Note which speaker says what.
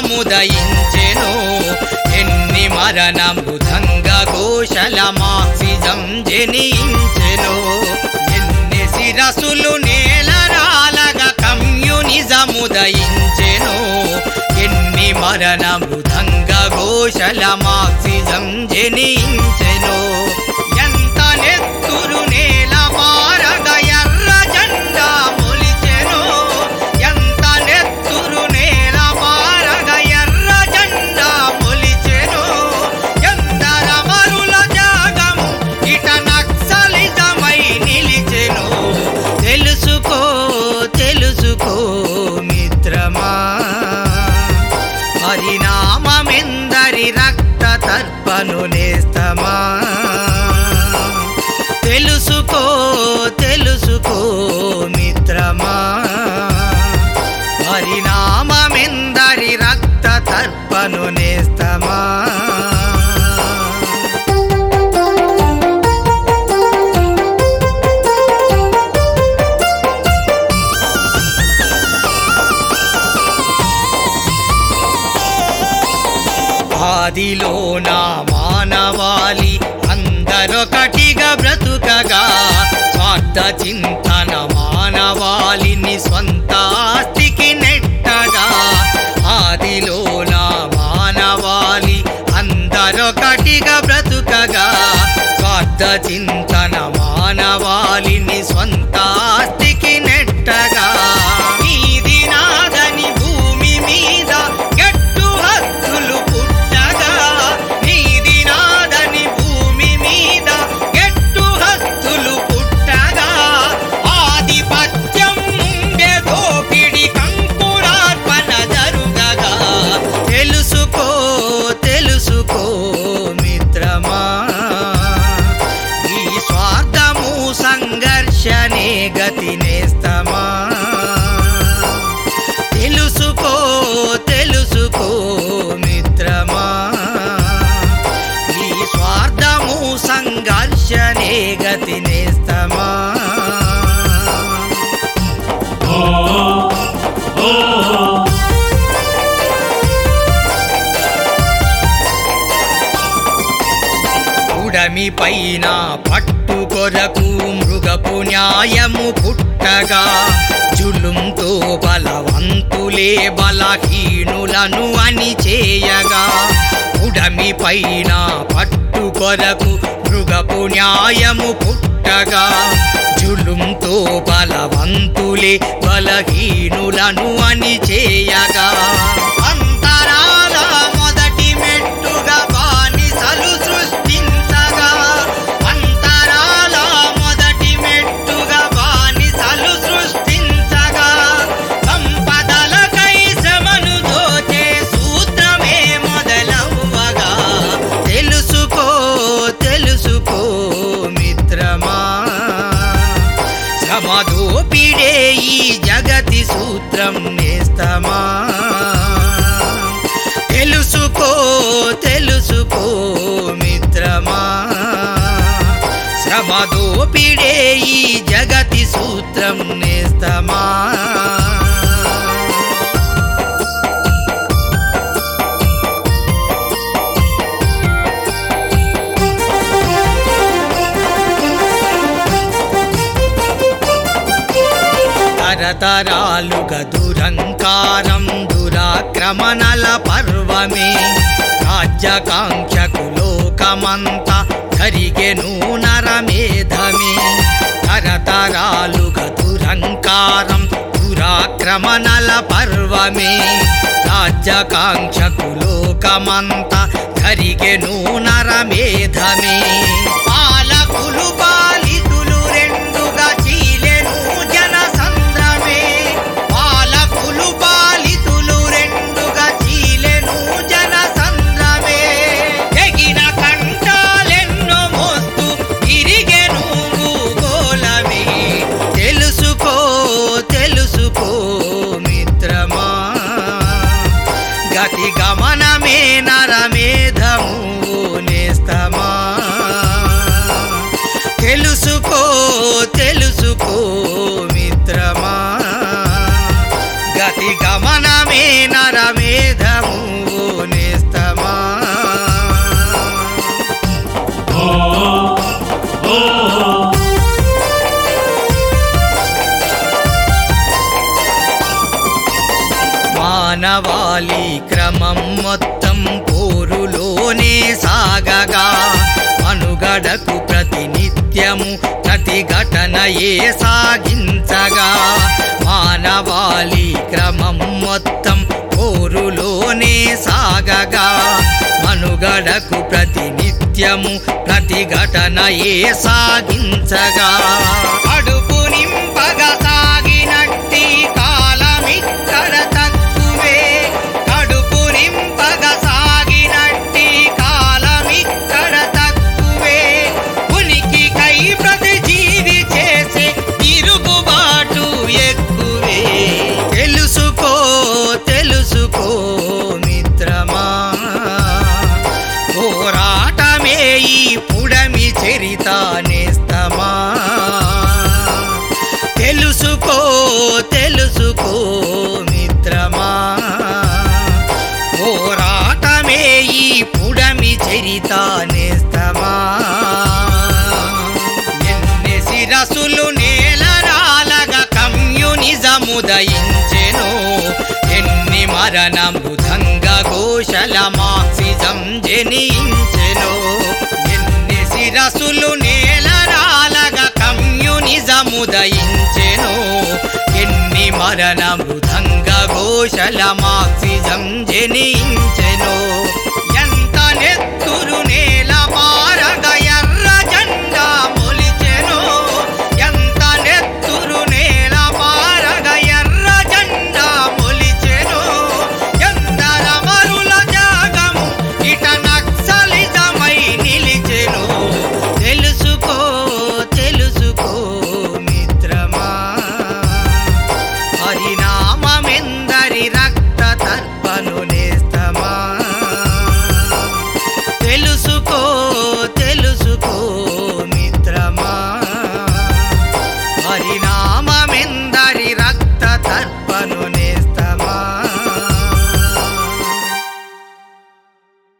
Speaker 1: నిజముదయించెను ఎన్ని మరణ మృదంగ ఘోషల మాక్సిజం జనించెను ఎన్ని శిరసులు నేలరాలగా కమ్యూనిజముదయించెను ఎన్ని మరణ మృదంగ ఘోషల మాక్సిజం జనించెను ఎంత నెత్తురు నేల మారగ ఎర్ర జెండా మొలిచెను ఎంత నెత్తురు నేల మారగ ఎర్ర జెండా మొలిచెను ఎందర మరుల జాగము ఇట నక్సలిజమై నిలిచెను తెలుసుకో తెలుసుకో మిత్రమా పరిణామమెందరి రక్త తర్పను నేస్తమా తెలుసుకో తెలుసుకో మిత్రమా పరిణామమెందరి రక్త తర్పను నేస్తమా ఆదిలో నా మానవాళి అందరొకటిగా బ్రతుకగా స్వార్థ చింతన మానవాళిని స్వంత ఆస్తికి నెట్టగా ఆదిలో నా మానవాళి అందరొకటిగా బ్రతుకగా స్వార్థ చింతన మానవాళిని స్వంత ఆస్తికి నెట్టగా నీది నాదని భూమి మీద గట్టు హక్కులు పుట్టగా నీది నాదని భూమి మీద గట్టు హక్కులు పుట్టగా ఆధిపత్యం ముందే దోపిడి కంకురార్పణ జరుగగా తెలుసుకో తెలుసుకో మిత్రమా ఈ స్వార్థము సంఘర్షణే గతి నేస్తమా తెలుసుకో తెలుసుకో మిత్రమా ఈ స్వార్థము సంఘర్షణే గతి నేస్తమా ఉడమి పైన పట్టు కొరకు మృగపు న్యాయము పుట్టగా జులుంతో బలవంతులే బలహీనులను అని చేయగా ఉడమి పైన పట్టు కొరకు మృగపు న్యాయము పుట్టగా జులుంతో బలవంతులే బలహీనులను అని చేయగా అంతరాల మొదటి మెట్టుగా బానిసలు సృష్టించగా అంతరాల మొదటి మెట్టుగా బానిసలు సృష్టించగా సంపదలకై శ్రమను దోచే సూత్రమే మొదలవ్వగా తెలుసుకో తెలుసుకో మిత్రమా శ్రమదోపిడే ఈ జగతి సూత్రం నేస్తమా తెలుసుకో తెలుసుకో మిత్రమా శ్రమదోపిడే ఈ జగతి సూత్రం నేస్తమా తరతరాలుగా దురంకారం దురాక్రమణల పర్వమే రాజ్యకాంక్షకు లోకమంతా జరిగెను నరమేధమే తరతరాలుగా దురంకారం దురాక్రమణల పర్వమే రాజ్యకాంక్షకు లోకమంతా జరిగెను నరమేధమే పాలకులు పాలితులు రెండుగా చీలెను జనసంద్రమే పాలకులు పాలితులు రెండుగా చీలెను జనసంద్రమే తెగిన కంటాలెన్నో మోస్తూ తిరిగెను భూగోళమే తెలుసుకో తెలుసుకో మిత్రమా గతి గమనమే నరమేధము నేస్తమా తెలుసుకో తెలుసుకో మిత్రమా గతి గమనమే నరమేధము మానవాళి క్రమం మొత్తం పోరులోనే సాగగా మనుగడకు ప్రతినిత్యము ప్రతిఘటనయే సాగించగా మానవాళి క్రమం మొత్తం పోరులోనే సాగగా మనుగడకు ప్రతినిత్యము ప్రతిఘటనయే సాగించగా కడుపు నింపగా సాగినట్టి కాలమిక్కడ తక్కువే కడుపు నింపగా సాగినట్టి కాలమిక్కడ తక్కువే ఉనికి కై ప్రతి జీవి చేసే తిరుగుబాటు ఎక్కువే తెలుసుకో తెలుసుకో మిత్రమా పోరాటమే ఈ పుడమి చరిత నేస్తమా తెలుసుకో తెలుసుకో మిత్రమా పోరాటమే ఈ పుడమి చరిత నేస్తమా ఎన్ని శిరసులు నేలరాలగా కమ్యూనిజము దయించెను ఎన్ని మరణ మృదంగ ఘోషల మార్క్సిజం జనించెను ఎన్ని శిరసులు నేలరాలగా కమ్యూనిజము దయించెను ఎన్ని మరణ మృదంగ ఘోషల మార్క్సిజం జనించెను